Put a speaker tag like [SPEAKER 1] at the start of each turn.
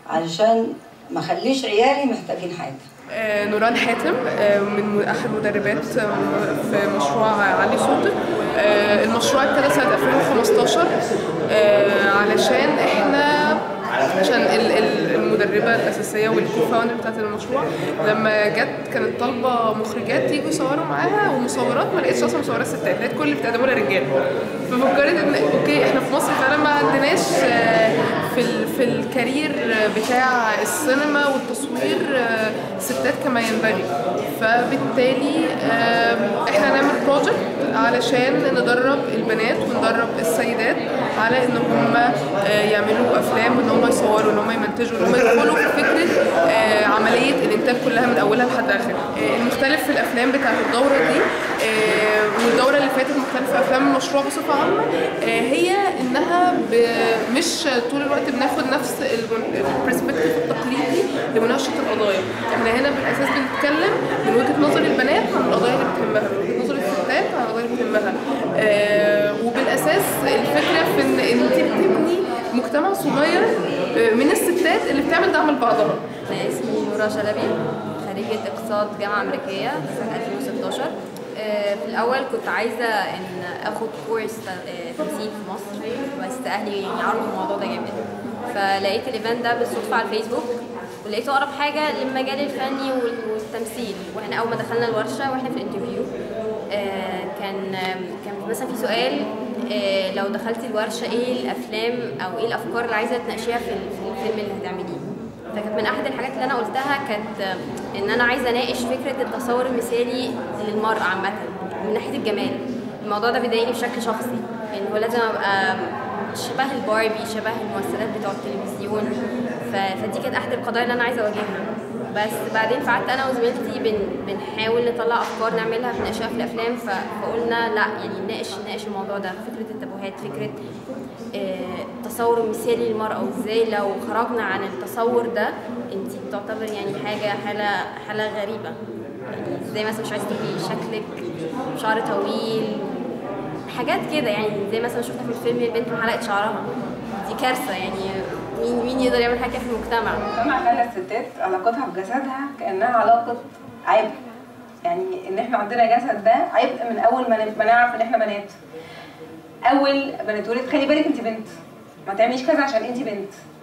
[SPEAKER 1] علشان ما اخليش عيالي محتاجين حاجه
[SPEAKER 2] آه، نوران حاتم آه، من احد المدربات آه، في مشروع علي صوتك آه، المشروع ابتدى سنه 2015 آه، علشان احنا عشان ال- ال- المدربه الاساسيه والكوفاوندر بتاعت المشروع لما جت كانت طالبه مخرجات يجوا يصوروا معاها ومصورات ما لقيتش اصلا مصورات ستات لقيت كل اللي بتقدموا لها رجاله ففكرت ان اوكي احنا في مصر فعلا ما عندناش آه، في ال- في الكارير بتاع السينما والتصوير آه، ستات كما ينبغي فبالتالي آه، احنا هنعمل بروجكت علشان ندرب البنات وندرب السيدات على ان هم آه، يعملوا افلام وان هم يصوروا ان هم يمنتجوا ان هم يدخلوا في فكره آه، عمليه الانتاج كلها من اولها لحد اخرها آه، المختلف في الافلام بتاعت الدوره دي آه، والدوره اللي فاتت مختلفه في افلام المشروع بصفه عامه آه، هي انها ب- مش طول الوقت بناخد نفس البرسبكتيف التقليدي لمناقشه القضايا احنا هنا بالاساس بنتكلم من وجهه نظر البنات عن القضايا اللي بتهمها من وجهه نظر الستات عن القضايا اللي بتهمها آه، وبالاساس الفكره في ان انت بتبني مجتمع صغير آه، من الستات اللي بتعمل دعم لبعضها
[SPEAKER 3] أنا اسمي نورا شلبي خريجة اقتصاد جامعة أمريكية سنة 2016 آه، في الأول كنت عايزة إن آخد كورس ت- آه، تمثيل في مصر بس أهلي يعني عرضوا الموضوع ده جامد فلقيت الإيفنت ده بالصدفة على الفيسبوك ولقيته أقرب حاجة للمجال الفني وال- والتمثيل وإحنا أول ما دخلنا الورشة وإحنا في الانترفيو آه، كان كان مثلا في سؤال آه، لو دخلتي الورشة إيه الأفلام أو إيه الأفكار اللي عايزة تناقشيها في ال- في الفيلم اللي هتعمليه فكانت من احد الحاجات اللي انا قلتها كانت ان انا عايزه اناقش فكره التصور المثالي للمراه عامه من ناحيه الجمال الموضوع ده بيضايقني بشكل شخصي ان هو لازم ابقى شبه الباربي شبه الممثلات بتوع التلفزيون ف- فدي كانت احد القضايا اللي انا عايزه اواجهها بس بعدين فقعدت انا وزميلتي بن بنحاول نطلع افكار نعملها نناقشها في الافلام ف- فقلنا لا يعني نناقش نناقش الموضوع ده فكره التابوهات فكره آه، التصور المثالي للمرأة وازاي لو خرجنا عن التصور ده انت بتعتبر يعني حاجة حالة حالة غريبة يعني زي مثلا مش عايزة تبقي شكلك شعر طويل حاجات كده يعني زي مثلا شفنا في الفيلم البنت محلقة شعرها دي كارثة يعني مين مين يقدر يعمل حاجة في المجتمع
[SPEAKER 4] المجتمع خلى الستات علاقتها بجسدها كانها علاقه عبء يعني ان احنا عندنا جسد ده عبء من اول ما ما نعرف ان احنا بنات اول ما نتولد خلي بالك انت بنت ما تعمليش كذا عشان انت بنت